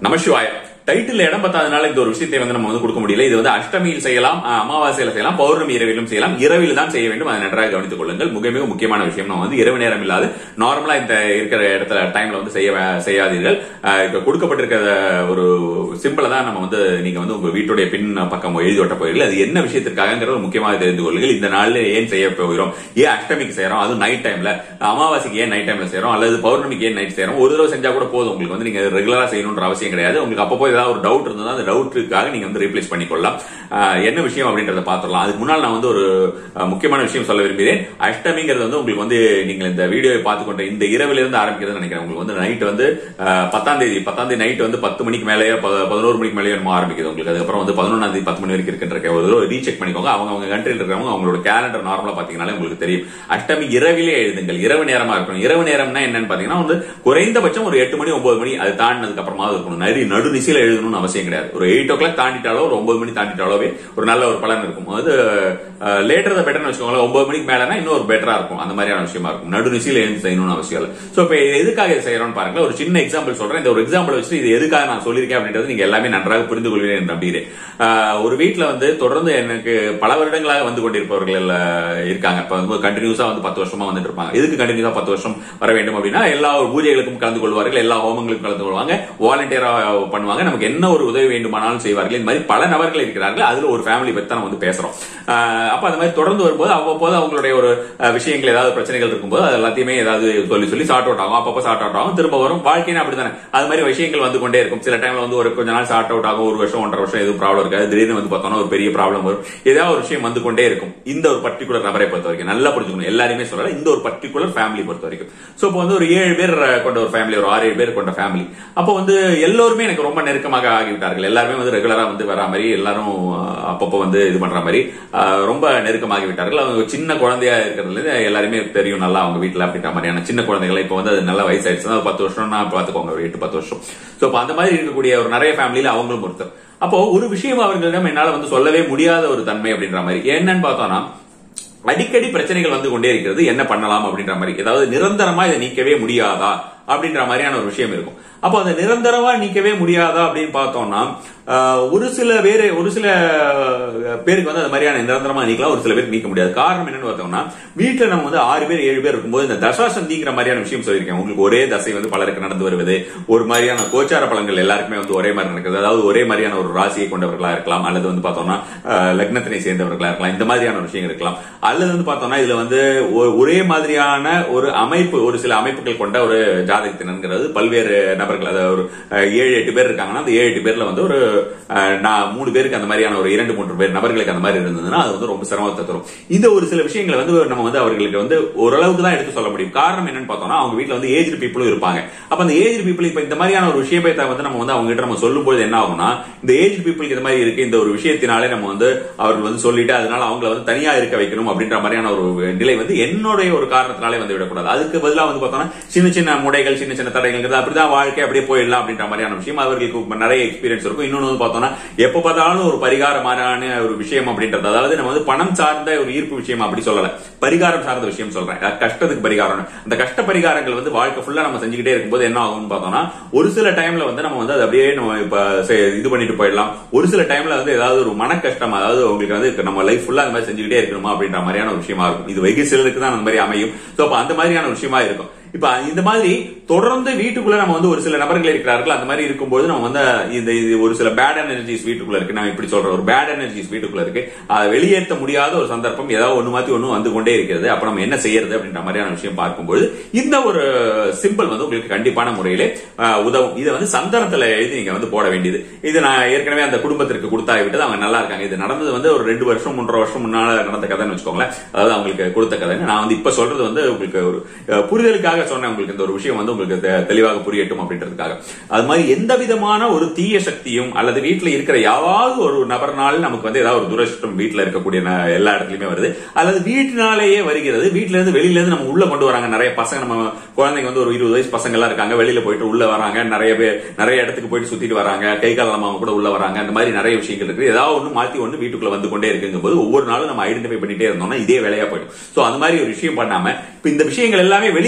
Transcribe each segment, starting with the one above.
நமசிவாய title இடம் பத்தாதனால இந்த ஒரு விஷயத்தை வந்து நம்ம வந்து கொடுக்க முடியல இது வந்து அஷ்டமியில் செய்யலாம் அஹ், அமாவாசையில செய்யலாம் பௌர்ணமி இரவிலும் செய்யலாம் இரவில் தான் செய்ய வேண்டும் அதை நன்றாக கவனித்துக் கொள்ளுங்கள் மிக மிக முக்கியமான விஷயம் நம்ம வந்து இரவு நேரம் இல்லாது நார்மலா இந்த இருக்கிற இடத்துல டைம்ல வந்து செய்ய செய்யாதீர்கள் அஹ், இப்ப கொடுக்கப்பட்டிருக்கிற ஒரு சிம்பிளை தான் நம்ம வந்து நீங்க வந்து உங்க வீட்டுடைய பின் பக்கம் எழுதி ஒட்ட போகிறீர்கள் அது என்ன விஷயத்திற்காகங்கிற ஒரு முக்கியமாக தெரிந்து கொள்ளுங்கள் இந்த நாள்ல ஏன் செய்ய போகிறோம் ஏன் அஷ்டமிக்கு செய்யறோம் அதுவும் நைட் டைம்ல அமாவாசைக்கு ஏன் நைட் டைம்ல செய்யறோம் அல்லது பௌர்ணமிக்கு ஏன் நைட் செய்யறோம் ஒரு தடவை செஞ்சா கூட போதும் உங்களுக்கு வந்து நீங்க ரெகுலரா செய்யணும்ன்ற அவசியம் கிடையாது உங்களுக்கு அப்பப்போ ஏதாவது ஒரு டவுட் இருந்ததா அந்த டவுட்டுக்காக நீங்க வந்து ரீப்ளேஸ் பண்ணிக்கொள்ளலாம் ஆஹ் என்ன விஷயம் அப்படின்றத பார்த்துடலாம் அதுக்கு முன்னால் நான் வந்து ஒரு ஆஹ் முக்கியமான விஷயம் சொல்ல விரும்புகிறேன் அஷ்டமிங்கிறது வந்து உங்களுக்கு வந்து நீங்க இந்த வீடியோவை பார்த்து கொண்ட இந்த இரவுல இருந்து ஆரம்பிக்கிறது நினைக்கிறேன் உங்களுக்கு வந்து நைட் வந்து ஆஹ் பத்தாம் தேதி பத்தாம் தேதி நைட் வந்து பத்து மணிக்கு மேலேயே ப- பதினோரு மணிக்கு மேலேயே என்னமோ ஆரம்பிக்குது உங்களுக்கு அதுக்கப்புறம் வந்து பதினொன்றாம் தேதி பத்து மணி வரைக்கும் இருக்கின்ற ஒரு தடவை ரீசெக் பண்ணிக்கோங்க அவங்க அவங்க கண்ட்ரியில் இருக்கிறவங்க அவங்களோட கேலண்டர் நார்மலா பாத்தீங்கன்னாலே உங்களுக்கு தெரியும் அஷ்டமி இரவிலே எழுதுங்கள் இரவு நேரமா இருக்கணும் இரவு நேரம்னா என்னன்னு பாத்தீங்கன்னா வந்து குறைந்தபட்சம் ஒரு எட்டு மணி ஒன்பது மணி அது தாண்டினதுக்கு அப்புறமா இருக்கணும் நரி நடுநிசையில எழுதணும்னு அவசியம் கிடையாது ஒரு எயிட் ஓ கிளாக் தாண்டிட்டாலோ ஒரு ஒன்பது மணி தாண்டிட்டாலோவே ஒரு நல்ல ஒரு பலன் இருக்கும் அது லேட்டர் த பெட்டர்னு வச்சுக்கோங்களேன் ஒன்பது மணிக்கு மேலனா இன்னும் ஒரு பெட்டரா இருக்கும் அந்த மாதிரியான விஷயமா இருக்கும் நடுநிசையில எழுந்து செய்யணும்னு அவசியம் இல்லை சோ இப்ப இது எதுக்காக இதை செய்யறோம்னு பாருங்களேன் ஒரு சின்ன எக்ஸாம்பிள் சொல்றேன் இந்த ஒரு எக்ஸாம்பிள் வச்சு இது எதுக்காக நான் சொல்லியிருக்கேன் அப்படின்றது நீங்க எல்லாமே நன்றாக புரிந்து கொள்வீர்கள் என்று நம்புகிறேன் ஆஹ் ஒரு வீட்ல வந்து தொடர்ந்து எனக்கு பல வருடங்களாக வந்து கொண்டிருப்பவர்கள் எல்லாம் இருக்காங்க இப்ப வந்து கண்டினியூஸா வந்து பத்து வருஷமா வந்துட்டு இருப்பாங்க எதுக்கு கண்டினியூஸா பத்து வருஷம் வர வேண்டும் அப்படின்னா எல்லா பூஜைகளுக்கும் கலந்து கொள்வார்கள் எல்லா ஹோமங்களுக்கும் கலந்து கொள்வாங்க வாலண்டியரா பண்ணுவாங்க நமக்கு என்ன ஒரு உதவி வேண்டுமானாலும் செய்வார்கள் இந்த மாதிரி பல நபர்கள் இருக்கிறார்கள் அதுல ஒரு ஃபேமிலி பத்தி நம்ம வந்து பேசுறோம் ஆஹ் அப்ப அந்த மாதிரி தொடர்ந்து வரும்போது அவ்வப்போது அவங்களுடைய ஒரு அஹ், விஷயங்கள் ஏதாவது பிரச்சனைகள் இருக்கும்போது அது எல்லாத்தையுமே ஏதாவது சொல்லி சொல்லி சார்ட் அவுட் ஆகும் அப்பப்போ சார்ட் அவுட் ஆகும் திரும்ப வரும் வாழ்க்கையினா அப்படித்தானே அது மாதிரி விஷயங்கள் வந்து கொண்டே இருக்கும் சில டைம்ல வந்து ஒரு கொஞ்ச நாள் சார்ட் அவுட் ஆகும் ஒரு வருஷம் ஒன்றரை வருஷம் எதுவும் ப்ராப்ளம் இருக்காது திடீர்னு வந்து பார்த்தோம்னா ஒரு பெரிய ப்ராப்ளம் வரும் ஏதாவது ஒரு விஷயம் வந்து கொண்டே இருக்கும் இந்த ஒரு பர்டிகுலர் நபரை பொறுத்த வரைக்கும் நல்லா புரிஞ்சுக்கணும் எல்லாருமே சொல்லல இந்த ஒரு பர்டிகுலர் ஃபேமிலி பொறுத்த வரைக்கும் சோ இப்போ வந்து ஒரு ஏழு பேர் கொண்ட ஒரு ஃபேமிலி ஒரு ஆறு ஏழு பேர் கொண்ட ஃபேமிலி அப்போ வந்து எல்லோருமே எனக்கு ரொம்ப நெருக்கமாக ஆகிவிட்டார்கள் எல்லாருமே வந்து ரெகுலரா வந்து வரா மாதிரி எல்லாரும் அஹ், அப்பப்போ வந்து இது பண்ற மாதிரி அஹ், ரொம்ப நெருக்கமாகி விட்டார்கள் அவங்க சின்ன குழந்தையா இருக்கிறதுல இருந்து எல்லாருமே தெரியும் நல்லா அவங்க வீட்டுல அப்படின்ற மாதிரியான சின்ன குழந்தைகளை இப்போ வந்து அது நல்ல வயசாயிடுச்சு அது பத்து வருஷம்னா பாத்துக்கோங்க ஒரு எட்டு பத்து வருஷம் சோ அப்ப அந்த மாதிரி இருக்கக்கூடிய ஒரு நிறைய ஃபேமிலியில அவங்களும் ஒருத்தர் அப்போ ஒரு விஷயம் அவர்களிடம் என்னால வந்து சொல்லவே முடியாத ஒரு தன்மை அப்படின்ற மாதிரி என்னன்னு பார்த்தோம்னா அடிக்கடி பிரச்சனைகள் வந்து கொண்டே இருக்கிறது என்ன பண்ணலாம் அப்படின்ற மாதிரி ஏதாவது நிரந்தரமா இதை நீக்கவே முடியாதா அப்படின்ற மாதிரியான ஒரு விஷயம் இருக்கும் அப்போ அந்த நிரந்தரமா நீக்கவே முடியாதா அப்படின்னு பார்த்தோம்னா ஆஹ், ஒரு சில பேர் ஒரு சில ஆஹ், பேருக்கு வந்து அந்த மாதிரியான நிரந்தரமா நீக்கலாம் ஒரு சில பேருக்கு நீக்க முடியாது காரணம் என்னன்னு பார்த்தோம்னா வீட்டுல நம்ம வந்து ஆறு பேர் ஏழு பேர் இருக்கும்போது இந்த தசாசந்திங்கிற மாதிரியான விஷயம் சொல்லியிருக்கேன் உங்களுக்கு ஒரே தசை வந்து பலருக்கு நடந்து வருவது ஒரு மாதிரியான கோச்சார பலன்கள் எல்லாருக்குமே வந்து ஒரே மாதிரி நடக்குது அதாவது ஒரே மாதிரியான ஒரு ராசியை கொண்டவர்களா இருக்கலாம் அல்லது வந்து பார்த்தோம்னா ஆஹ், லக்னத்தினை சேர்ந்தவர்களா இருக்கலாம் இந்த மாதிரியான விஷயங்கள் இருக்கலாம் அல்லது வந்து பார்த்தோம்னா இதுல வந்து ஒ- ஒரே மாதிரியான ஒரு அமைப்பு ஒரு சில அமைப்புகள் கொண்ட ஒரு ஜாதகத்தினங்கிறது பல்வேறு நபர்கள் அதாவது ஒரு அஹ், ஏழு எட்டு பேர் இருக்காங்கன்னா அந்த ஏழு எட்டு பேர்ல வந்து ஒரு அஹ், நான் மூணு பேருக்கு அந்த மாதிரியான ஒரு இரண்டு மூன்று பேர் நபர்களுக்கு அந்த மாதிரி இருந்ததுன்னா அது வந்து ரொம்ப சிரமத்தை தரும் இந்த ஒரு சில விஷயங்களை வந்து நம்ம வந்து அவர்களுக்கு வந்து ஓரளவுக்கு தான் எடுத்து சொல்ல முடியும் காரணம் என்னன்னு பார்த்தோம்னா அவங்க வீட்ல வந்து ஏஜ் பீப்புளும் இருப்பாங்க அப்ப அந்த ஏஜ் பீப்புள் இப்ப இந்த மாதிரியான ஒரு விஷயத்தை வந்து நம்ம வந்து அவங்க கிட்ட நம்ம சொல்லும்போது என்ன ஆகும்னா இந்த ஏஜ் பீப்புளுக்கு இந்த மாதிரி இருக்கு இந்த ஒரு விஷயத்தினாலே நம்ம வந்து அவர்கள் வந்து சொல்லிட்டு அதனால அவங்கள வந்து தனியா இருக்க வைக்கணும் அப்படின்ற மாதிரியான ஒரு நிலை வந்து என்னுடைய ஒரு காரணத்தினாலே வந்து விடக்கூடாது அதுக்கு பதிலா வந்து பார்த்தோம்னா சின்ன சின்ன முடைகள் சின்ன சின்ன தடைகள் அப்படிதான் வாழ்க்கை அப்படியே போயிடலாம் அப்படின்ற மாதிரியான விஷயம் அவர்களுக்கு நிறைய எக்ஸ்பீரியன்ஸ் இருக்கும் இன்னொன்னு வந்து பார்த்தோம்னா எப்ப பார்த்தாலும் ஒரு பரிகாரமான ஒரு விஷயம் அப்படின்றது அதாவது நம்ம வந்து பணம் சார்ந்த ஒரு ஈர்ப்பு விஷயம் அப்படி சொல்லல பரிகாரம் சார்ந்த விஷயம் சொல்றேன் அதாவது கஷ்டத்துக்கு பரிகாரம் அந்த கஷ்ட பரிகாரங்கள் வந்து வாழ்க்கை ஃபுல்லா நம்ம செஞ்சுக்கிட்டே இருக்கும்போது என்ன ஆகும்னு பார்த்தோம்னா ஒரு சில டைம்ல வந்து நம்ம வந்து அது அப்படியே நம்ம இப்ப செ- இது பண்ணிட்டு போயிடலாம் ஒரு சில டைம்ல வந்து ஏதாவது ஒரு மன கஷ்டம் அதாவது உங்களுக்கு வந்து நம்ம லைஃப் ஃபுல்லா அந்த மாதிரி செஞ்சுக்கிட்டே இருக்கணுமா அப்படின்ற மாதிரியான ஒரு விஷயமா இருக்கும் இது வெகு சிலருக்கு தான் அந்த மாதிரி அமையும் சோ அப்ப அந்த மாதிரியான விஷயமா இருக்கும் இப்ப இந்த மாதிரி தொடர்ந்து வீட்டுக்குள்ள நம்ம வந்து ஒரு சில நபர்கள் இருக்கிறார்கள் அந்த மாதிரி இருக்கும்போது நம்ம வந்து இந்த இது ஒரு சில பேட் எனர்ஜிஸ் வீட்டுக்குள்ள இருக்கு நான் இப்படி சொல்றேன் ஒரு பேட் எனர்ஜிஸ் வீட்டுக்குள்ள இருக்கு அதை வெளியேற்ற முடியாத ஒரு சந்தர்ப்பம் ஏதாவது ஒண்ணு மாத்தி ஒண்ணு வந்து கொண்டே இருக்கிறது அப்ப நம்ம என்ன செய்யறது அப்படின்ற மாதிரியான விஷயம் பார்க்கும்போது இந்த ஒரு சிம்பிள் வந்து உங்களுக்கு கண்டிப்பான முறையிலே ஆஹ், உதவும் இதை வந்து சந்தனத்துல எழுதி நீங்க வந்து போட வேண்டியது இது நான் ஏற்கனவே அந்த குடும்பத்திற்கு கொடுத்தாகி விட்டது அவங்க நல்லா இருக்காங்க இது நடந்தது வந்து ஒரு ரெண்டு வருஷம் மூன்றரை வருஷம் முன்னால நடந்த கதைன்னு வச்சுக்கோங்களேன் அதாவது அவங்களுக்கு கொடுத்த கதை நான் வந்து இப்ப சொல்றது வந்து உங்களுக்கு ஒரு அஹ், புரிதலுக்காக சொன்னேன் உங்களுக்கு இந்த ஒரு விஷயம் வந்து உங்களுக்கு தெ- தெளிவாக புரியட்டும் அப்படின்றதுக்காக அது மாதிரி எந்த விதமான ஒரு தீய சக்தியும் அல்லது வீட்டுல இருக்கிற யாராவது ஒரு நபர்னால நமக்கு வந்து ஏதாவது ஒரு துரஷ்டம் வீட்டுல இருக்கக்கூடிய ந- எல்லா இடத்துலயுமே வருது அல்லது வீட்டினாலேயே வருகிறது வீட்டுல இருந்து வெளியில இருந்து நம்ம உள்ள கொண்டு வராங்க நிறைய பசங்க நம்ம குழந்தைங்க வந்து ஒரு இருபது வயசு பசங்க எல்லாம் இருக்காங்க வெளியில போயிட்டு உள்ள வராங்க நிறைய பேர் நிறைய இடத்துக்கு போயிட்டு சுத்திட்டு வராங்க கை கால் இல்லாம கூட உள்ள வராங்க அந்த மாதிரி நிறைய விஷயங்கள் இருக்கு ஏதாவது ஒண்ணு மாத்தி ஒண்ணு வீட்டுக்குள்ள வந்து கொண்டே இருக்குங்கும் போது ஒவ்வொரு நாளும் நம்ம ஐடென்டிஃபை பண்ணிட்டே இருந்தோம்னா இதே வேலையா போயிடும் சோ அந்த மாதிரி ஒரு விஷயம் பண்ணாம இப்ப இந்த விஷயங்கள் எல்லாமே வெளியில போக வேண்டிய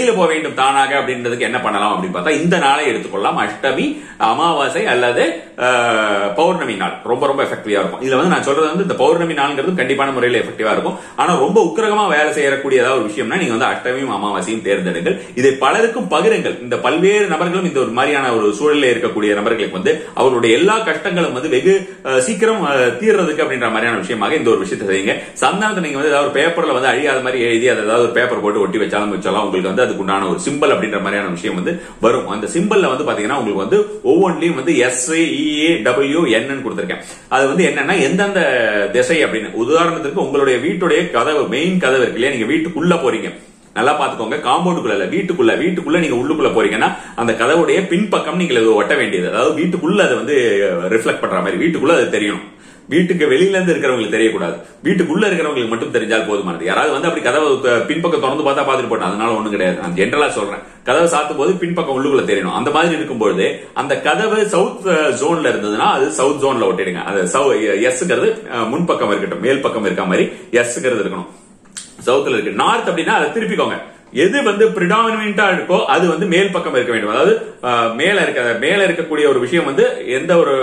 வேண்டும் தானாக அப்படின்றதுக்கு என்ன பண்ணலாம் அப்படின்னு பார்த்தா இந்த நாளை எடுத்துக்கொள்ளலாம் அஷ்டமி அமாவாசை அல்லது அஹ், பௌர்ணமி நாள் ரொம்ப ரொம்ப எஃபெக்டிவா இருக்கும் இதுல வந்து நான் சொல்றது வந்து இந்த பௌர்ணமி நாள்ங்கிறது கண்டிப்பான முறையில் எஃபெக்டிவா இருக்கும் ஆனா ரொம்ப உக்கிரகமா வேலை செய்யக்கூடிய ஏதாவது ஒரு விஷயம்னா நீங்க வந்து அஷ்டமியும் அமாவாசையும் தேர்ந்தெடுங்கள் இதை பலருக்கும் பகிருங்கள் இந்த பல்வேறு நபர்களும் இந்த ஒரு மாதிரியான ஒரு சூழலில் இருக்கக்கூடிய நபர்களுக்கு வந்து அவர்களுடைய எல்லா கஷ்டங்களும் வந்து வெகு அஹ், சீக்கிரம் அஹ், தீர்றதுக்கு அப்படின்ற மாதிரியான விஷயமாக இந்த ஒரு விஷயத்தை செய்யுங்க சந்தானத்தை நீங்க வந்து ஏதாவது ஒரு பேப்பர்ல வந்து அழியாத மாதிரி எழுதி அதை ஏதாவது ஒரு பேப்பர் போட்டு ஒட்டி வச்சாலும் வச்சாலும் உங்களுக்கு வந்து அதுக்கு உண்டான ஒரு சிம்பிள் அப்படின்ற மாதிரியான விஷயம் வந்து வரும் அந்த சிம்பிள்ல வந்து பாத்தீங்கன்னா உங்களுக்கு வந்து ஒவ்வொன்றிலையும் வந்து எஸ் இஏ டபிள்யூ என் கொடுத்திருக்கேன் அது வந்து என்னன்னா எந்தெந்த திசை அப்படின்னு உதாரணத்துக்கு உங்களுடைய வீட்டுடைய கதவு மெயின் கதவு இருக்கு இல்லையா நீங்க வீட்டுக்குள்ள போறீங்க நல்லா பாத்துக்கோங்க காம்பவுண்டுக்குள்ள இல்ல வீட்டுக்குள்ள வீட்டுக்குள்ள நீங்க உள்ளுக்குள்ள போறீங்கன்னா அந்த கதவுடைய பின்பக்கம் நீங்க இது ஒட்ட வேண்டியது அதாவது வீட்டுக்குள்ள அதை வந்து ரிஃப்ளெக்ட் பண்ற மாதிரி வீட்டுக்குள்ள அது தெரியணும் வீட்டுக்கு வெளியில இருந்து இருக்கிறவங்களுக்கு தெரியக்கூடாது வீட்டுக்குள்ள இருக்கிறவங்களுக்கு மட்டும் தெரிஞ்சால் போதுமானது யாராவது வந்து அப்படி கதவை த- பின்பக்கம் திறந்து பார்த்தா பார்த்துட்டு போட்டோம் அதனால ஒண்ணும் கிடையாது நான் ஜென்ரலா சொல்றேன் கதவை சாத்தும் போது பின்பக்கம் உள்ளுக்குள்ள தெரியணும் அந்த மாதிரி இருக்கும்போது அந்த கதவு சவுத் ஜோன்ல இருந்ததுன்னா அது சவுத் ஜோன்ல ஒட்டிடுங்க அது எஸ்ங்கிறது முன்பக்கம் இருக்கட்டும் மேல் பக்கம் இருக்க மாதிரி எஸ்ங்கிறது இருக்கணும் சவுத்துல இருக்கு நார்த் அப்படின்னா அதை திருப்பிக்கோங்க எது வந்து பிரிடாமினா இருக்கோ அது வந்து மேல் பக்கம் இருக்க வேண்டும் அதாவது அஹ், மேல இருக்க மேல இருக்கக்கூடிய ஒரு விஷயம் வந்து எந்த ஒரு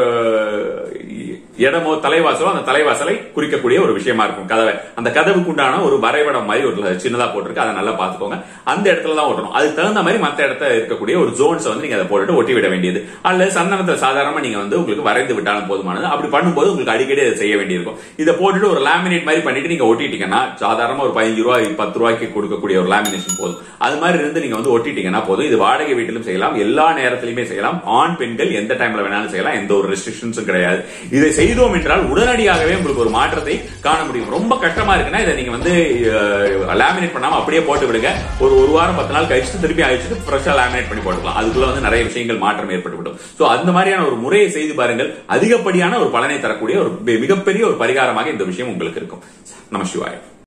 இடமோ தலைவாசலோ அந்த தலைவாசலை குறிக்கக்கூடிய ஒரு விஷயமா இருக்கும் கதவை அந்த கதவுக்கு உண்டான ஒரு வரைபடம் மாதிரி ஒரு சின்னதா போட்டிருக்கு அதை நல்லா பாத்துக்கோங்க அந்த இடத்துல தான் ஒட்டணும் அதுக்கு தகுந்த மாதிரி மத்த இடத்துல இருக்கக்கூடிய ஒரு ஜோன்ஸ் வந்து நீங்க அதை போட்டுட்டு ஒட்டி விட வேண்டியது அல்லது சந்தனத்தை சாதாரணமா நீங்க வந்து உங்களுக்கு வரைந்து விட்டாலும் போதுமானது அப்படி பண்ணும்போது உங்களுக்கு அடிக்கடி அதை செய்ய வேண்டியிருக்கும் இதை போட்டுட்டு ஒரு லேமினேட் மாதிரி பண்ணிட்டு நீங்க ஒட்டிட்டீங்கன்னா சாதாரணமா ஒரு பதினஞ்சு ரூபாய் பத்து ரூபாய்க்கு கொடுக்கக்கூடிய ஒரு லேமினேஷன் போதும் அது மாதிரி இருந்து நீங்க வந்து ஒட்டிட்டீங்கன்னா போதும் இது வாடகை வீட்டிலும் செய்யலாம் எல்லா நேரத்திலுமே செய்யலாம் ஆண் பெண்கள் எந்த டைம்ல வேணாலும் செய்யலாம் எந்த ஒரு ரெஸ்ட்ரிக்ஷன்ஸும் கிடையாது இதை செய்தோம் என்றால் உடனடியாகவே உங்களுக்கு ஒரு மாற்றத்தை காண முடியும் ரொம்ப கஷ்டமா இருக்குன்னா இதை நீங்க வந்து லேமினேட் பண்ணாம அப்படியே போட்டு விடுங்க ஒரு ஒரு வாரம் பத்து நாள் கழிச்சுட்டு திருப்பி அழிச்சிட்டு ஃப்ரெஷ்ஷா லேமினேட் பண்ணி போட்டுக்கலாம் அதுக்குள்ள வந்து நிறைய விஷயங்கள் மாற்றம் ஏற்பட்டுவிடும் சோ அந்த மாதிரியான ஒரு முறையை செய்து பாருங்கள் அதிகப்படியான ஒரு பலனை தரக்கூடிய ஒரு மிகப்பெரிய ஒரு பரிகாரமாக இந்த விஷயம் உங்களுக்கு இருக்கும் நம சிவாயம்